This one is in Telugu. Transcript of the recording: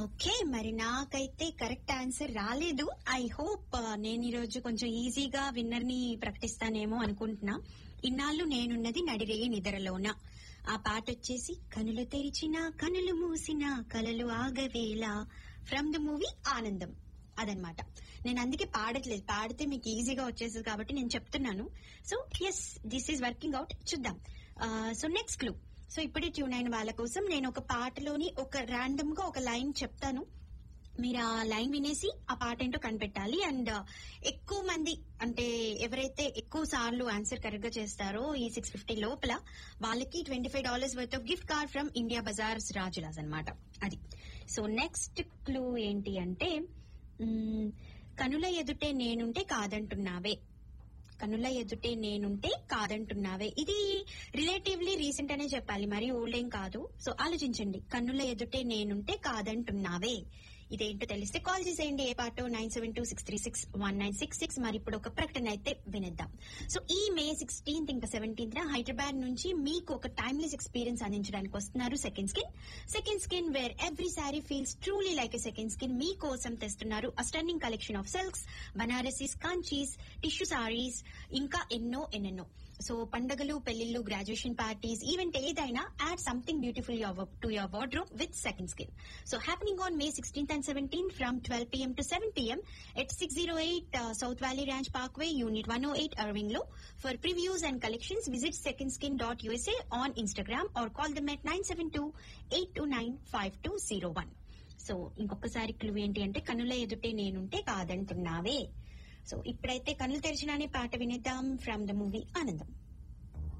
ఓకే మరి నాకైతే కరెక్ట్ ఆన్సర్ రాలేదు ఐ హోప్ నేను ఈ రోజు కొంచెం ఈజీగా విన్నర్ ని ప్రకటిస్తానేమో అనుకుంటున్నా ఇన్నాళ్ళు నేనున్నది నడిరే నిద్రలోన ఆ పాట వచ్చేసి కనులు తెరిచిన కనులు మూసిన కలలు ఆగవేళ ఫ్రమ్ ద మూవీ ఆనందం అదనమాట నేను అందుకే పాడట్లేదు పాడితే మీకు ఈజీగా వచ్చేస్తుంది కాబట్టి నేను చెప్తున్నాను so yes this is working out చూద్దాం సో నెక్స్ట్ క్లూ సో ఇప్పుడే ట్యూన్ అయిన వాళ్ళ కోసం నేను ఒక పాటలోని ఒక ర్యాండమ్ గా ఒక లైన్ చెప్తాను మీరు ఆ లైన్ వినేసి ఆ పాట ఏంటో కనిపెట్టాలి అండ్ ఎక్కువ మంది అంటే ఎవరైతే ఎక్కువ సార్లు ఆన్సర్ కరెక్ట్ గా చేస్తారో ఈ సిక్స్ ఫిఫ్టీ లోపల వాళ్ళకి twenty five dollars worth of gift card from India Bazaars రాజులాస్ అన్నమాట అది సో నెక్స్ట్ క్లూ ఏంటి అంటే మ్, కనుల ఎదుటే నేనుంటే కాదంటున్నావే కనుల ఎదుటే నేనుంటే కాదంటున్నావే ఇది రిలేటివ్లీ రీసెంట్ అనే చెప్పాలి మరి ఓల్డ్ ఏం కాదు సో ఆలోచించండి కన్నుల ఎదుటే నేనుంటే కాదంటున్నావే ఇదేంటో తెలిస్తే కాల్ చేసేయండి ఏ పాటో nine seven two six three six one nine six six మరి ఇప్పుడు ఒక ప్రకటన అయితే వినేద్దాం సో ఈ మే సిక్స్టీన్త్ ఇంకా సెవెంటీన్త్ హైదరాబాద్ నుంచి మీకు ఒక టైమ్లెస్ ఎక్స్పీరియన్స్ అందించడానికి వస్తున్నారు second skin second skin where every sari feels truly like a second skin మీ కోసం తెస్తున్నారు a stunning collection of silks Banarasis Kanchis tissue saris ఇంకా ఎన్నో ఎన్నెన్నో సో పండగలు పెళ్లిళ్ళు గ్రాడ్యుయేషన్ పార్టీస్ ఈవెంట్ ఏదైనా add something beautiful to your wardrobe with second skin so happening on May sixteenth and seventeen from twelve PM to seven PM at six zero eight South Valley Ranch Parkway unit one O eight Irving లో for previews and collections visit second skin dot USA on Instagram or call them at nine seven two eight two nine five two zero one so ఇంకొకసారి క్లూ ఏంటి అంటే కనుల ఎదుటే నేనుంటే కాదంటున్నావే సో ఇప్పుడైతే కనులు తెరిచినానే పాట వినేద్దాం ఫ్రమ్ ద మూవీ ఆనందం